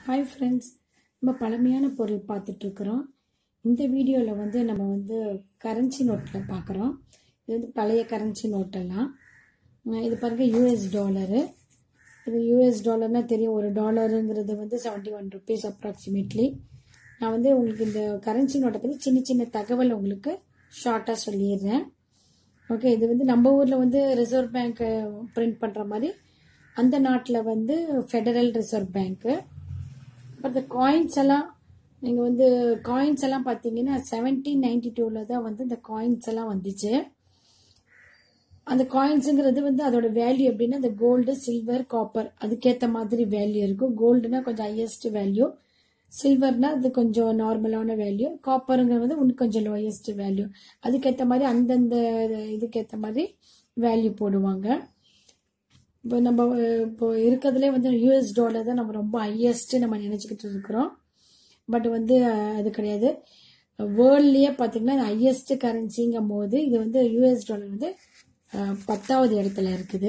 hi friends நம்ம பழமையான பொருள் பார்த்துட்ருக்குறோம் இந்த வீடியோவில் வந்து நம்ம வந்து கரன்சி நோட்டில் பார்க்குறோம் இது வந்து பழைய கரன்சி நோட்டெல்லாம் அஹ் இது பாருங்கள் யூஎஸ் டாலரு இது யூஎஸ் டாலர்னால் தெரியும் ஒரு டாலருங்கிறது வந்து செவன்ட்டி ஒன் ருபீஸ் அப்ராக்சிமேட்லி நான் வந்து உங்களுக்கு இந்த கரன்சி நோட்டை பற்றி சின்ன சின்ன தகவல் உங்களுக்கு ஷார்ட்டாக சொல்லிடுறேன் ஓகே இது வந்து நம்ம ஊரில் வந்து ரிசர்வ் பேங்க் பிரிண்ட் பண்ணுற மாதிரி அந்த நாட்டில் வந்து ஃபெடரல் ரிசர்வ் பேங்க்கு பட் இந்த காயின்ஸ் எல்லாம் நீங்கள் வந்து காயின்ஸ் எல்லாம் பார்த்தீங்கன்னா செவன்டீன் நைன்டி டூவில் தான் வந்து இந்த காயின்ஸ் எல்லாம் வந்துச்சு அந்த காயின்ஸுங்கிறது வந்து அதோட வேல்யூ எப்படின்னா இந்த கோல்டு சில்வர் காப்பர் அதுக்கேற்ற மாதிரி வேல்யூ இருக்கும் கோல்டுனா கொஞ்சம் ஹையஸ்ட் வேல்யூ சில்வர்னா அது கொஞ்சம் நார்மலான வேல்யூ காப்பருங்கிறது வந்து இன்னும் கொஞ்சம் லோயஸ்ட் வேல்யூ அதுக்கேற்ற மாதிரி அந்தந்த இதுக்கேற்ற மாதிரி வேல்யூ போடுவாங்க இப்போ நம்ம அஹ், இப்போ இருக்கிறதுலே வந்து யூஎஸ் டாலர் தான் நம்ம ரொம்ப ஹையஸ்ட் நம்ம நினச்சிக்கிட்டு இருக்கிறோம் பட் வந்து அஹ், அது கிடையாது வேர்ல்ட்லேயே பார்த்தீங்கன்னா ஹையஸ்ட் கரன்சிங்கும் போது இது வந்து யூஎஸ் டாலர் வந்து அஹ், பத்தாவது இடத்துல இருக்குது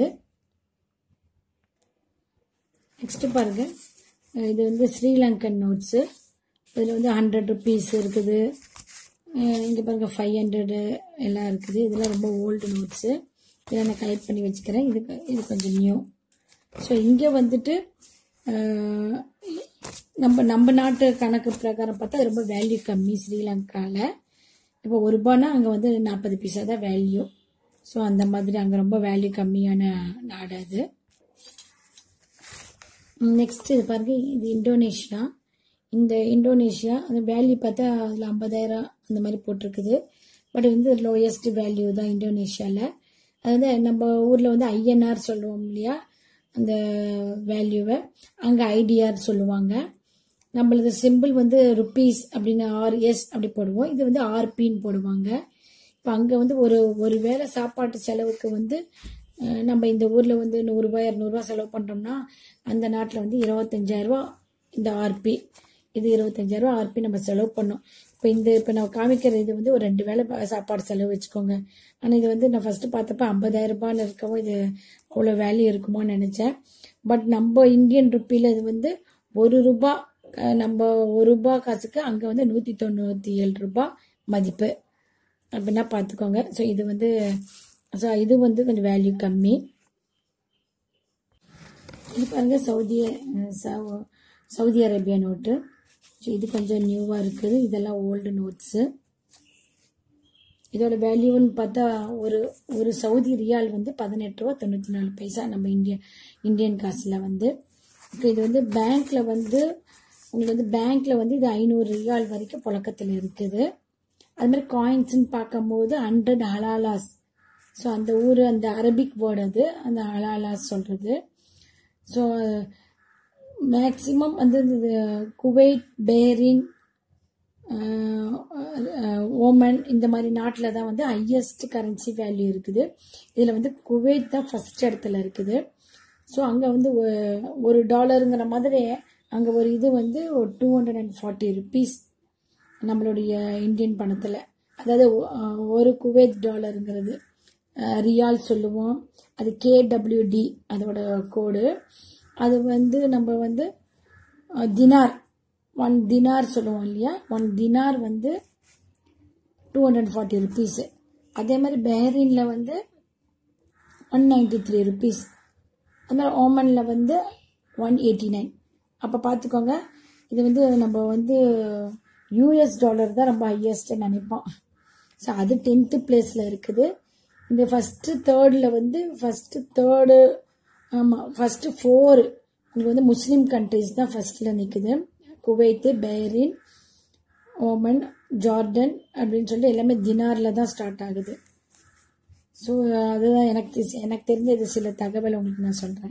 நெக்ஸ்ட் பாருங்க அஹ், இது வந்து ஸ்ரீலங்கன் நோட்ஸு இதில் வந்து ஹண்ட்ரட் ருபீஸ் இருக்குது இங்கே பாருங்க ஃபைவ் ஹண்ட்ரடு எல்லாம் இருக்குது இதெல்லாம் ரொம்ப ஓல்டு நோட்ஸு இதில் நான் கலெக்ட் பண்ணி வச்சுக்கிறேன் இது இது கொஞ்சம் நியூ ஸோ இங்கே வந்துட்டு அஹ், நம்ம நம்ம நாட்டு கணக்கு பிரகாரம் பார்த்தா அது ரொம்ப வேல்யூ கம்மி ஸ்ரீலங்காவில் இப்போ ஒரு ரூபானா அங்கே வந்து நாற்பது பைசா தான் வேல்யூ ஸோ அந்த மாதிரி அங்கே ரொம்ப வேல்யூ கம்மியான நாடு அது நெக்ஸ்ட் இது பாருங்க இது இந்தோனேஷியா இந்த இந்தோனேஷியா அந்த வேல்யூ பார்த்தா அதில் ஐம்பதாயிரம் அந்த மாதிரி போட்டிருக்குது பட் வந்து லோயஸ்ட் வேல்யூ தான் இந்தோனேஷியாவில் அது வந்து நம்ம ஊரில் வந்து ஐஎன்ஆர் சொல்லுவோம் இல்லையா அந்த வேல்யூவை அங்கே ஐடிஆர் சொல்லுவாங்க நம்மளது சிம்பிள் வந்து ருப்பீஸ் அப்படின்னு ஆர்எஸ் அப்படி போடுவோம் இது வந்து ஆர்பின்னு போடுவாங்க இப்போ அங்கே வந்து ஒரு ஒரு வேளை சாப்பாட்டு செலவுக்கு வந்து அஹ், நம்ம இந்த ஊரில் வந்து நூறுரூவா இரநூறுவா செலவு பண்ணுறோம்னா அந்த நாட்டில் வந்து இருபத்தஞ்சாயிரரூவா இந்த ஆர்பி இது இருபத்தஞ்சாயிரரூவா ஆர்பி நம்ம செலவு பண்ணோம் இப்போ இந்த இப்போ நான் காமிக்கிற இது வந்து ஒரு ரெண்டு வேளை ப- சாப்பாடு செலவு வச்சுக்கோங்க ஆனால் இது வந்து நான் ஃபஸ்ட்டு பார்த்தப்ப ஐம்பதாயிரம் ரூபான்னு இருக்கவும் இது அவ்வளோ வேல்யூ இருக்குமோன்னு நினச்சேன் பட் நம்ம இந்தியன் ருப்பியில் இது வந்து ஒரு ரூபா அஹ், நம்ம ஒரு ரூபா காசுக்கு அங்கே வந்து நூற்றி தொண்ணூற்றி ஏழு ரூபாய் மதிப்பு அப்படின்னா பார்த்துக்கோங்க ஸோ இது வந்து ஸோ இது வந்து கொஞ்சம் வேல்யூ கம்மி இது பாருங்க சவுதி அஹ், சவு- சவுதி அரேபியா நோட்டு ஸோ இது கொஞ்சம் நியூவாக இருக்குது இதெல்லாம் ஓல்டு நோட்ஸு இதோட வேல்யூன்னு பார்த்தா ஒரு ஒரு சவுதி ரியால் வந்து பதினெட்டு ரூபா தொண்ணூற்றி நாலு பைசா நம்ம இந்திய இந்தியன் காசில் வந்து இப்போ இது வந்து பேங்க்கில் வந்து உங்களுக்கு வந்து பேங்க்கில் வந்து இது ஐநூறு ரியால் வரைக்கும் புழக்கத்தில் இருக்குது அது மாதிரி காயின்ஸ்னு பார்க்கும்போது ஹண்ட்ரட் ஹலாலாஸ் ஸோ அந்த ஊர் அந்த அரபிக் வேர்டு அது அந்த ஹலாலாஸ் சொல்கிறது ஸோ மேக்ஸிமம் வந்து இந்த குவைட் பேரின் ஓமன் இந்த மாதிரி நாட்டில் தான் வந்து ஹையஸ்ட் கரன்சி வேல்யூ இருக்குது இதில் வந்து குவைத் தான் ஃபஸ்ட் இடத்துல இருக்குது ஸோ அங்கே வந்து ஒ- ஒரு டாலருங்கிற மாதிரி அங்கே ஒரு இது வந்து ஒரு two hundred and forty rupees நம்மளுடைய இந்தியன் பணத்தில் அதாவது ஒ- அஹ் ஒரு குவைத் டாலருங்கிறது அஹ் ரியால் சொல்லுவோம் அது கேடபிள்யூடி அதோட கோடு அது வந்து நம்ம வந்து அஹ் தினார் ஒன் தினார் சொல்லுவோம் இல்லையா ஒன் தினார் வந்து டூ ஹண்ட்ரட் ஃபார்ட்டி ருபீஸு அதே மாதிரி பெஹ்ரீனில் வந்து ஒன் நைன்டி த்ரீ ருபீஸ் அது மாதிரி ஓமனில் வந்து ஒன் எயிட்டி நைன் அப்போ பார்த்துக்கோங்க இது வந்து நம்ம வந்து யூஎஸ் டாலர் தான் ரொம்ப ஹையஸ்ட்டு நினைப்போம் ஸோ அது டென்த்து பிளேஸில் இருக்குது இந்த ஃபஸ்ட்டு தேர்டில் வந்து ஃபஸ்ட்டு தேர்டு ஆமாம் ஃபஸ்ட்டு ஃபோரு உங்களுக்கு வந்து முஸ்லீம் கண்ட்ரிஸ் தான் ஃபஸ்ட்டில் நிற்குது குவைத்து பஹ்ரைன் ஓமன் ஜார்டன் அப்படின்னு சொல்லிட்டு எல்லாமே தினாரில் தான் ஸ்டார்ட் ஆகுது ஸோ அதுதான் எனக்கு தெரி- எனக்கு தெரிஞ்ச இது சில தகவல் உங்களுக்கு நான் சொல்கிறேன்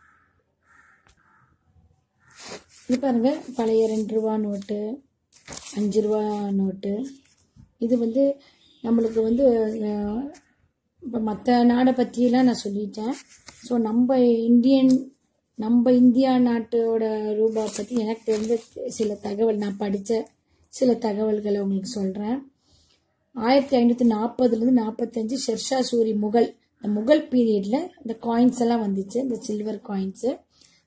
இது பாருங்க பழைய ரெண்டு ரூபா நோட்டு அஞ்சு ரூபா நோட்டு இது வந்து நம்மளுக்கு வந்து இப்போ மற்ற நாடை பற்றியெல்லாம் நான் சொல்லிட்டேன் ஸோ நம்ம இந்தியன் நம்ம இந்தியா நாட்டோட ரூபா பற்றி எனக்கு தெரிஞ்ச சில தகவல் நான் படித்த சில தகவல்களை உங்களுக்கு சொல்கிறேன் ஆயிரத்தி ஐநூற்றி நாற்பதுலேருந்து நாற்பத்தஞ்சு ஷெர்ஷா சூரி முகல் இந்த முகல் பீரியடில் இந்த காயின்ஸ் எல்லாம் வந்துச்சு இந்த சில்வர் காயின்ஸு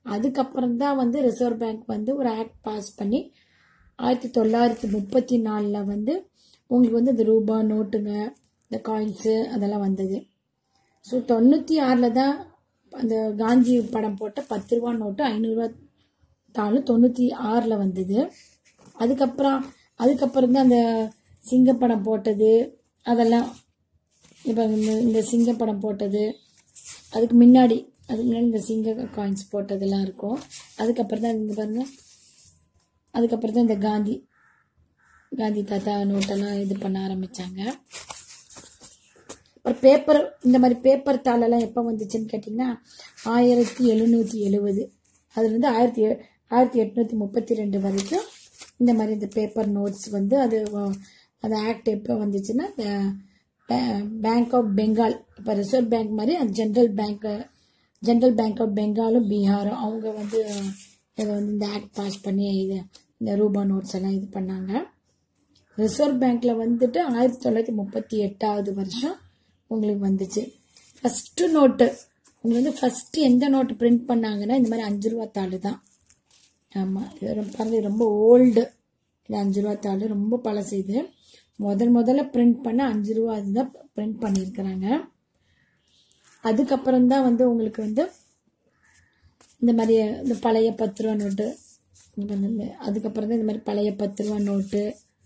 அதுக்கப்புறம் தான் வந்து ரிசர்வ் பேங்க் வந்து ஒரு ஆக்ட் பாஸ் பண்ணி ஆயிரத்தி தொள்ளாயிரத்தி முப்பத்தி நாலில் வந்து உங்களுக்கு வந்து இந்த ரூபா நோட்டுங்க இந்த காயின்ஸு அதெல்லாம் வந்தது ஸோ தொண்ணூற்றி ஆறில் தான் அந்த காந்தி படம் போட்ட பத்து ரூபா நோட்டு ஐநூறுரூவா தாளும் தொண்ணூற்றி ஆறில் வந்தது அதுக்கப்புறம் அதுக்கப்புறம் தான் அந்த சிங்கப்படம் போட்டது அதெல்லாம் இப்போ இந்த இந்த சிங்கப்படம் போட்டது அதுக்கு முன்னாடி அதுக்கு முன்னாடி இந்த சிங்க காயின்ஸ் போட்டதெல்லாம் இருக்கும் அதுக்கப்புறம் தான் இந்த பாருங்க அதுக்கப்புறம் தான் இந்த காந்தி காந்தி தாத்தா நோட்டெல்லாம் இது பண்ண ஆரம்பித்தாங்க அப்புறம் பேப்பர் இந்த மாதிரி பேப்பர் தாளெல்லாம் எப்போ வந்துச்சுன்னு கேட்டிங்கன்னா ஆயிரத்தி எழுநூற்றி எழுவது அதுலேருந்து ஆயிரத்தி எ- ஆயிரத்தி எட்நூற்றி முப்பத்தி ரெண்டு வரைக்கும் இந்த மாதிரி இந்த பேப்பர் நோட்ஸ் வந்து அது வ- அது ஆக்ட் எப்போ வந்துச்சுன்னா இந்த பேங்க் ஆஃப் பெங்கால் இப்போ ரிசர்வ் பேங்க் மாதிரி அந்த general bank general bank of பெங்காலும் பீகாரும் அவங்க வந்து இதை வந்து இந்த ஆக்ட் பாஸ் பண்ணி இது இந்த ரூபா நோட்ஸ் எல்லாம் இது பண்ணாங்க ரிசர்வ் பேங்க்ல வந்துட்டு ஆயிரத்தி தொள்ளாயிரத்தி முப்பத்தி எட்டாவது வருஷம் உங்களுக்கு வந்துச்சு ஃபஸ்ட்டு நோட்டு உங்களுக்கு வந்து ஃபஸ்ட்டு எந்த நோட்டு பிரிண்ட் பண்ணாங்கன்னா இந்த மாதிரி அஞ்சு ரூபா தாள் தான் ஆமாம் இது ரொம்ப பாருங்க இது ரொம்ப ஓல்டு இது அஞ்சு ரூபா தாள் ரொம்ப பழசு இது முதல் முதல்ல பிரிண்ட் பண்ண அஞ்சு ரூபா அதுதான் பிரிண்ட் பண்ணியிருக்கிறாங்க அதுக்கப்புறம் தான் வந்து உங்களுக்கு வந்து இந்த மாதிரி இந்த பழைய பத்து ரூபா நோட்டு இங்க பாருங்க, இந்த அதுக்கப்புறம் தான் இந்த மாதிரி பழைய பத்து ரூபா நோட்டு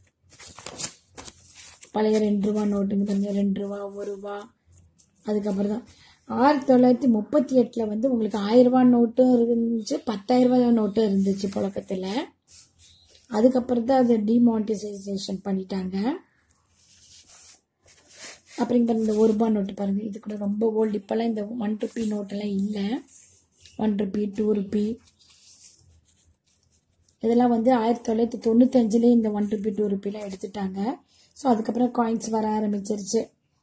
பழைய ரெண்டு ரூபா நோட்டுங்க பாருங்க ரெண்டு ரூபா ஒரு ரூபா அதுக்கப்புறம் தான் ஆயிரத்தி தொள்ளாயிரத்தி முப்பத்தி எட்டில் வந்து உங்களுக்கு ஆயிரம் ரூபா நோட்டும் இருந்துச்சு பத்தாயிரம் ரூபாய் நோட்டும் இருந்துச்சு புழக்கத்தில் அதுக்கப்புறம் தான் அது டிமானிட்டைசேஷன் பண்ணிட்டாங்க அப்புறம் இங்க பாருங்க, இந்த ஒரு ரூபா நோட்டு பாருங்க இது கூட ரொம்ப ஓல்டு இப்போல்லாம் இந்த ஒன் ருபி நோட்டெல்லாம் இல்லை ஒன் ருபி டூ ருபி இதெல்லாம் வந்து ஆயிரத்தி தொள்ளாயிரத்தி தொண்ணூத்தஞ்சுலேயே இந்த ஒன் ருபி டூ ருபிலாம் எடுத்துட்டாங்க ஸோ அதுக்கப்புறம் காயின்ஸ் வர ஆரம்பிச்சிருச்சு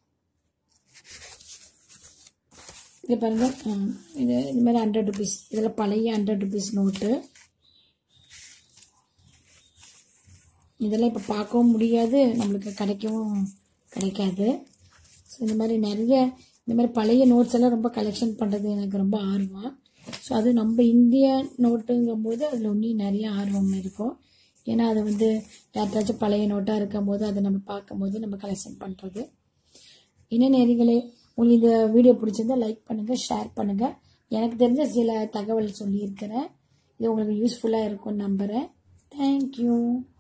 இங்கே பாருங்க ம், இது இந்த மாதிரி ஹண்ட்ரட் ருபீஸ் இதில் பழைய ஹண்ட்ரட் ருபீஸ் நோட்டு இதெல்லாம் இப்போ பார்க்கவும் முடியாது நம்மளுக்கு கிடைக்கவும் கிடைக்காது ஸோ இந்த மாதிரி நிறைய இந்த மாதிரி பழைய நோட்ஸ் எல்லாம் ரொம்ப கலெக்ஷன் பண்ணுறது எனக்கு ரொம்ப ஆர்வம் ஸோ அது நம்ம இந்திய நோட்டுங்கும்போது அதில் இன்னும் நிறைய ஆர்வம் இருக்கும் ஏன்னா அது வந்து யார்ட்டாச்சும் பழைய நோட்டாக இருக்கும் போது அதை நம்ம பார்க்கும்போது நம்ம கலெக்ஷன் பண்ணுறது என்ன நேரிகளே உங்களுக்கு இந்த வீடியோ பிடிச்சிருந்தா லைக் பண்ணுங்கள் ஷேர் பண்ணுங்கள் எனக்கு தெரிஞ்ச சில தகவல் சொல்லியிருக்கிறேன் இது உங்களுக்கு யூஸ்ஃபுல்லாக இருக்கும்னு நம்புகிறேன் தேங்க்யூ